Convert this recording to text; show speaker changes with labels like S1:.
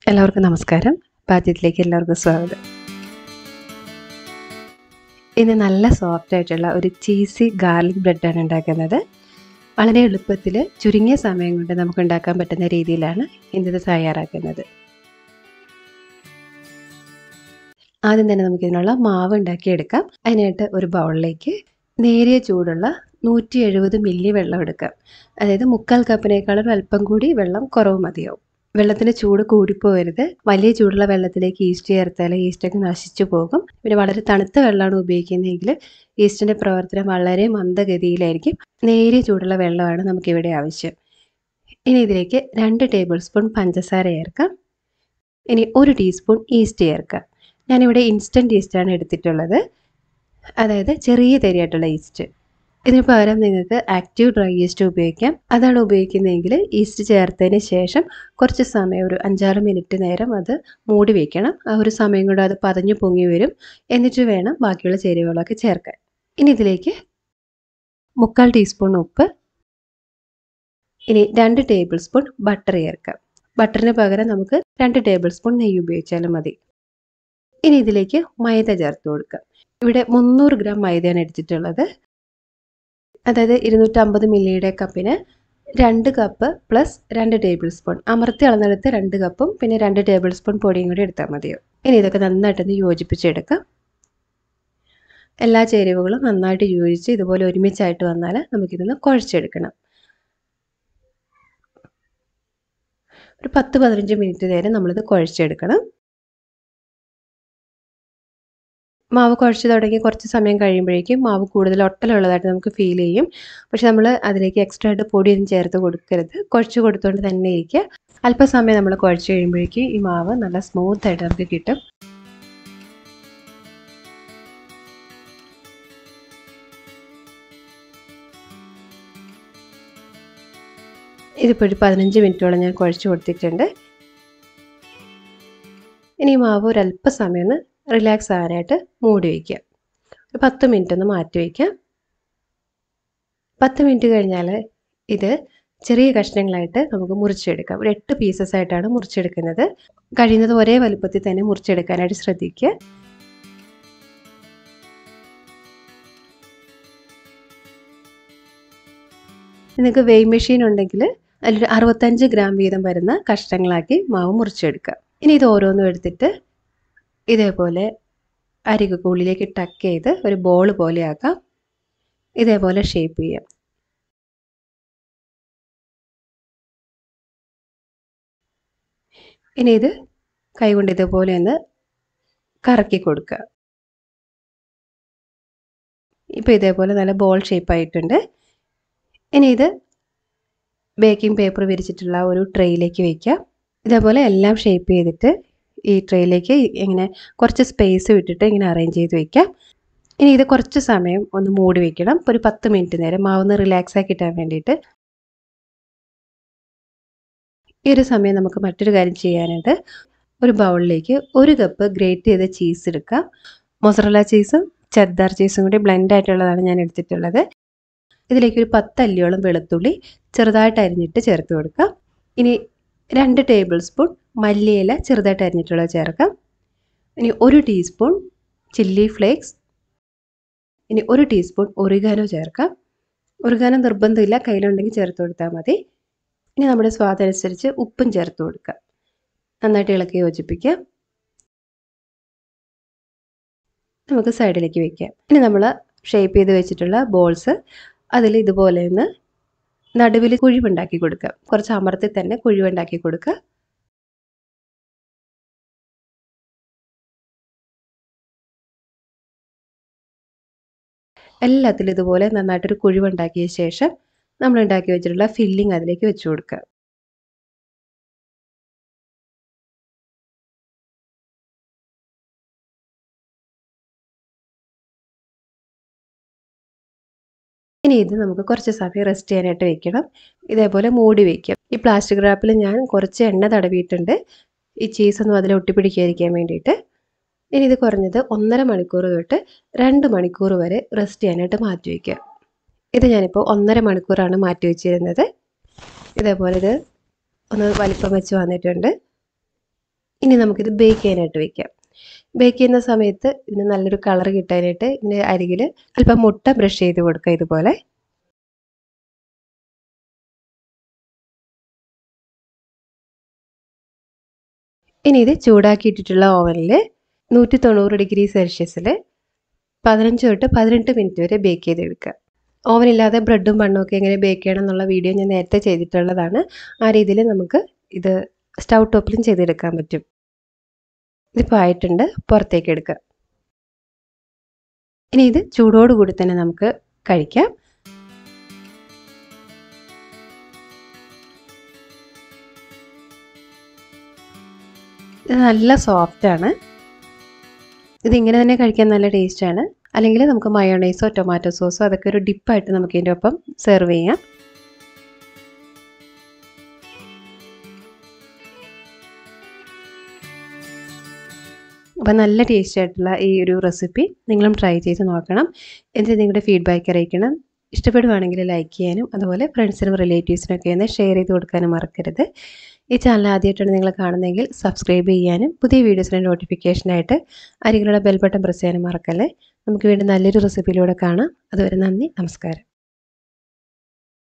S1: എല്ലാവർക്കും നമസ്കാരം പാചകത്തിലേക്ക് എല്ലാവർക്കും സ്വാഗതം ഇന്ന് നല്ല സോഫ്റ്റ് ആയിട്ടുള്ള ഒരു ചീസി ഗാർലിക് ബ്രെഡാണ് ഉണ്ടാക്കുന്നത് വളരെ എളുപ്പത്തിൽ ചുരുങ്ങിയ സമയം കൊണ്ട് നമുക്ക് ഉണ്ടാക്കാൻ പറ്റുന്ന രീതിയിലാണ് ഇന്നത് തയ്യാറാക്കുന്നത് ആദ്യം തന്നെ നമുക്കിതിനുള്ള മാവ് ഉണ്ടാക്കിയെടുക്കാം അതിനായിട്ട് ഒരു ബൗളിലേക്ക് നേരിയ ചൂടുള്ള നൂറ്റി എഴുപത് മില്ലി വെള്ളം എടുക്കാം അതായത് മുക്കാൽ കപ്പിനേക്കാളും അല്പം കൂടി വെള്ളം കുറവ് മതിയാവും വെള്ളത്തിന് ചൂട് കൂടിപ്പോകരുത് വലിയ ചൂടുള്ള വെള്ളത്തിലേക്ക് ഈസ്റ്റ് ചേർത്താൽ ഈസ്റ്റൊക്കെ നശിച്ചു പോകും പിന്നെ വളരെ തണുത്ത വെള്ളമാണ് ഉപയോഗിക്കുന്നതെങ്കിൽ ഈസ്റ്റിൻ്റെ പ്രവർത്തനം വളരെ മന്ദഗതിയിലായിരിക്കും നേരിയ ചൂടുള്ള വെള്ളമാണ് നമുക്കിവിടെ ആവശ്യം ഇനി ഇതിലേക്ക് രണ്ട് ടേബിൾ സ്പൂൺ പഞ്ചസാര ചേർക്കാം ഇനി ഒരു ടീസ്പൂൺ ഈസ്റ്റ് ചേർക്കാം ഞാനിവിടെ ഇൻസ്റ്റൻറ്റ് ഈസ്റ്റാണ് എടുത്തിട്ടുള്ളത് അതായത് ചെറിയ തരിയായിട്ടുള്ള ഈസ്റ്റ് ഇതിന് പകരം നിങ്ങൾക്ക് ആക്റ്റീവ് ഡ്രൈ ഈസ്റ്റ് ഉപയോഗിക്കാം അതാണ് ഉപയോഗിക്കുന്നതെങ്കിൽ ഈസ്റ്റ് ചേർത്തതിന് ശേഷം കുറച്ച് സമയം ഒരു അഞ്ചാറ് മിനിറ്റ് നേരം അത് മൂടി വയ്ക്കണം ആ ഒരു സമയം കൊണ്ട് അത് പതഞ്ഞു പൊങ്ങി വരും എന്നിട്ട് വേണം ബാക്കിയുള്ള ചേരുവകളൊക്കെ ചേർക്കാൻ ഇനി ഇതിലേക്ക് മുക്കാൽ ടീസ്പൂൺ ഉപ്പ് ഇനി രണ്ട് ടേബിൾ സ്പൂൺ ബട്ടർ ചേർക്കാം ബട്ടറിന് പകരം നമുക്ക് രണ്ട് ടേബിൾ സ്പൂൺ നെയ്യ് ഉപയോഗിച്ചാലും മതി ഇനി ഇതിലേക്ക് മൈദ ചേർത്ത് കൊടുക്കാം ഇവിടെ മുന്നൂറ് ഗ്രാം മൈദയാണ് എടുത്തിട്ടുള്ളത് അതായത് ഇരുന്നൂറ്റമ്പത് മില്ലിയുടെ കപ്പിന് രണ്ട് കപ്പ് പ്ലസ് രണ്ട് ടേബിൾ സ്പൂൺ അമർത്തി അളന്നെടുത്ത് രണ്ട് കപ്പും പിന്നെ രണ്ട് ടേബിൾ സ്പൂൺ പൊടിയും കൂടി എടുത്താൽ മതിയോ ഇനി ഇതൊക്കെ നന്നായിട്ടൊന്ന് യോജിപ്പിച്ചെടുക്കാം എല്ലാ ചേരുവകളും നന്നായിട്ട് യോജിച്ച് ഇതുപോലെ ഒരുമിച്ചായിട്ട് വന്നാൽ നമുക്കിതൊന്ന് കുഴച്ചെടുക്കണം ഒരു പത്ത് പതിനഞ്ച് മിനിറ്റ് നേരം നമ്മളിത് കുഴച്ചെടുക്കണം മാവ് കുഴച്ച് തുടങ്ങി കുറച്ച് സമയം കഴിയുമ്പോഴേക്കും മാവ് കൂടുതൽ ഒട്ടലുള്ളതായിട്ട് നമുക്ക് ഫീൽ ചെയ്യും പക്ഷെ നമ്മൾ അതിലേക്ക് എക്സ്ട്രാ ആയിട്ട് പൊടിയൊന്നും ചേർത്ത് കൊടുക്കരുത് കുഴച്ച് കൊടുത്തുകൊണ്ട് തന്നെ ഇരിക്കുക അല്പസമയം നമ്മൾ കുഴച്ച് കഴിയുമ്പോഴേക്കും ഈ മാവ് നല്ല സ്മൂത്ത് ആയിട്ട് നമുക്ക് കിട്ടും ഇതിപ്പോൾ ഒരു പതിനഞ്ച് മിനിറ്റോളം ഞാൻ കുഴച്ച് കൊടുത്തിട്ടുണ്ട് ഇനി മാവ് ഒരല്പസമയം ഒന്ന് റിലാക്സ് ആകാനായിട്ട് മൂടി വയ്ക്കുക ഒരു പത്ത് മിനിറ്റ് ഒന്ന് മാറ്റി വയ്ക്കുക പത്ത് മിനിറ്റ് കഴിഞ്ഞാൽ ഇത് ചെറിയ കഷ്ണങ്ങളായിട്ട് നമുക്ക് മുറിച്ചെടുക്കാം ഒരു എട്ട് പീസസ് ആയിട്ടാണ് മുറിച്ചെടുക്കുന്നത് കഴിയുന്നത് ഒരേ വലുപ്പത്തിൽ തന്നെ മുറിച്ചെടുക്കാനായിട്ട് ശ്രദ്ധിക്കുക നിങ്ങൾക്ക് വെയ് മെഷീൻ ഉണ്ടെങ്കിൽ അതിലൊരു അറുപത്തഞ്ച് ഗ്രാം വീതം വരുന്ന കഷ്ണങ്ങളാക്കി മാവ് മുറിച്ചെടുക്കുക ഇനി ഇത് ഓരോന്നും എടുത്തിട്ട് ഇതേപോലെ അരികൊക്കെ ഉള്ളിലേക്ക് ടക്ക് ചെയ്ത് ഒരു ബോൾ പോലെ ആക്കാം ഇതേപോലെ ഷേപ്പ് ചെയ്യാം ഇനി ഇത് കൈകൊണ്ട് ഇതേപോലെ ഒന്ന് കറക്കി കൊടുക്കുക ഇപ്പോൾ ഇതേപോലെ നല്ല ബോൾ ഷേപ്പ് ആയിട്ടുണ്ട് ഇനി ഇത് ബേക്കിംഗ് പേപ്പർ വിരിച്ചിട്ടുള്ള ഒരു ട്രെയിലേക്ക് വയ്ക്കാം ഇതേപോലെ എല്ലാം ഷേപ്പ് ചെയ്തിട്ട് ഈ ട്രെയിലേക്ക് ഇങ്ങനെ കുറച്ച് സ്പേസ് വിട്ടിട്ട് ഇങ്ങനെ അറേഞ്ച് ചെയ്ത് വയ്ക്കാം ഇനി ഇത് കുറച്ച് സമയം ഒന്ന് മൂടി വെക്കണം ഇപ്പോൾ ഒരു പത്ത് മിനിറ്റ് നേരം മാവൊന്ന് റിലാക്സ് ആക്കി കിട്ടാൻ വേണ്ടിയിട്ട് ഈ ഒരു സമയം നമുക്ക് മറ്റൊരു കാര്യം ചെയ്യാനുണ്ട് ഒരു ബൗളിലേക്ക് ഒരു കപ്പ് ഗ്രേറ്റ് ചെയ്ത ചീസ് എടുക്കാം മൊസറല ചീസും ചെദ്ദാർ ചീസും കൂടി ബ്ലെൻഡ് ആയിട്ടുള്ളതാണ് ഞാൻ എടുത്തിട്ടുള്ളത് ഇതിലേക്ക് ഒരു പത്ത് അല്ലിയോളം വെളുത്തുള്ളി ചെറുതായിട്ട് അരിഞ്ഞിട്ട് ചേർത്ത് കൊടുക്കാം ഇനി രണ്ട് ടേബിൾ സ്പൂൺ മല്ലിയില ചെറുതായിട്ട് അരിഞ്ഞിട്ടുള്ളത് ചേർക്കാം ഇനി ഒരു ടീസ്പൂൺ ചില്ലി ഫ്ലേക്സ് ഇനി ഒരു ടീസ്പൂൺ ഒറിഗാനോ ചേർക്കാം ഒറിഗാനോ നിർബന്ധമില്ല കയ്യിലുണ്ടെങ്കിൽ ചേർത്ത് കൊടുത്താൽ മതി ഇനി നമ്മുടെ സ്വാദനുസരിച്ച് ഉപ്പും ചേർത്ത് കൊടുക്കുക നന്നായിട്ട് ഇളക്കി യോജിപ്പിക്കുക നമുക്ക് സൈഡിലേക്ക് വെക്കാം ഇനി നമ്മൾ ഷേപ്പ് ചെയ്ത് വെച്ചിട്ടുള്ള ബോൾസ് അതിൽ ഇതുപോലെ ഒന്ന് നടുവിൽ കുഴിവുണ്ടാക്കി കൊടുക്കുക കുറച്ച് അമർത്തി തന്നെ കുഴിവുണ്ടാക്കി കൊടുക്കുക എല്ലാത്തിലും ഇതുപോലെ നന്നായിട്ടൊരു കുഴിവുണ്ടാക്കിയ ശേഷം നമ്മൾ ഉണ്ടാക്കി വെച്ചിട്ടുള്ള ഫില്ലിംഗ് അതിലേക്ക് വെച്ച് കൊടുക്കുക ഇനി ഇത് നമുക്ക് കുറച്ച് സമയം റെസ്റ്റ് ചെയ്യാനായിട്ട് വെക്കണം ഇതേപോലെ മൂടി വയ്ക്കാം ഈ പ്ലാസ്റ്റിക് റാപ്പിൽ ഞാൻ കുറച്ച് എണ്ണ തടവിയിട്ടുണ്ട് ഈ ചീസൊന്നും അതിൽ ഒട്ടിപ്പിടിക്കാതിരിക്കാൻ വേണ്ടിയിട്ട് ഇനി ഇത് കുറഞ്ഞത് ഒന്നര മണിക്കൂർ തൊട്ട് രണ്ട് മണിക്കൂർ വരെ റെസ്റ്റ് ചെയ്യാനായിട്ട് മാറ്റി വയ്ക്കുക ഇത് ഞാനിപ്പോൾ ഒന്നര മണിക്കൂറാണ് മാറ്റി വെച്ചിരുന്നത് ഇതേപോലെ ഇത് ഒന്ന് വലിപ്പം വെച്ച് വന്നിട്ടുണ്ട് ഇനി നമുക്കിത് ബേക്ക് ചെയ്യാനായിട്ട് വെക്കാം ബേക്ക് ചെയ്യുന്ന സമയത്ത് ഇതിന് നല്ലൊരു കളർ കിട്ടാനായിട്ട് ഇതിൻ്റെ അരികിൽ അല്പം മുട്ട ബ്രഷ് ചെയ്ത് കൊടുക്കുക ഇതുപോലെ ഇനി ഇത് ചൂടാക്കിയിട്ടിട്ടുള്ള ഓവനിൽ നൂറ്റി തൊണ്ണൂറ് ഡിഗ്രി സെൽഷ്യസിൽ പതിനഞ്ച് തൊട്ട് പതിനെട്ട് മിനിറ്റ് വരെ ബേക്ക് ചെയ്തെടുക്കുക ഓവനില്ലാതെ ബ്രെഡും ബണ്ണും ഒക്കെ എങ്ങനെ ബേക്ക് ചെയ്യണം എന്നുള്ള വീഡിയോ ഞാൻ നേരത്തെ ചെയ്തിട്ടുള്ളതാണ് ആ രീതിയിൽ നമുക്ക് ഇത് സ്റ്റൗ ടോപ്പിലും ചെയ്തെടുക്കാൻ പറ്റും ഇതിപ്പോൾ ആയിട്ടുണ്ട് പുറത്തേക്ക് എടുക്കുക ഇനി ഇത് ചൂടോടുകൂടി തന്നെ നമുക്ക് കഴിക്കാം ഇത് നല്ല സോഫ്റ്റാണ് ഇതിങ്ങനെ തന്നെ കഴിക്കാൻ നല്ല ടേസ്റ്റാണ് അല്ലെങ്കിൽ നമുക്ക് മയോണൈസോ ടൊമാറ്റോ സോസോ അതൊക്കെ ഒരു ഡിപ്പായിട്ട് നമുക്ക് ഇതിൻ്റെ ഒപ്പം സെർവ് ചെയ്യാം അപ്പോൾ നല്ല ടേസ്റ്റി ആയിട്ടുള്ള ഈ ഒരു റെസിപ്പി നിങ്ങളും ട്രൈ ചെയ്ത് നോക്കണം എന്നിട്ട് നിങ്ങളുടെ ഫീഡ്ബാക്ക് അറിയിക്കണം ഇഷ്ടപ്പെടുവാണെങ്കിൽ ലൈക്ക് ചെയ്യാനും അതുപോലെ ഫ്രണ്ട്സിനും റിലേറ്റീവ്സിനൊക്കെ ഒന്ന് ഷെയർ ചെയ്ത് കൊടുക്കാനും മറക്കരുത് ഈ ചാനൽ ആദ്യമായിട്ടാണ് നിങ്ങൾ കാണുന്നതെങ്കിൽ സബ്സ്ക്രൈബ് ചെയ്യാനും പുതിയ വീഡിയോസിൻ്റെ നോട്ടിഫിക്കേഷനായിട്ട് അരികിലുള്ള ബെൽ ബട്ടൺ പ്രസ് ചെയ്യാനും മറക്കല്ലേ നമുക്ക് വീണ്ടും നല്ലൊരു റെസിപ്പിയിലൂടെ കാണാം അതുവരെ നന്ദി നമസ്കാരം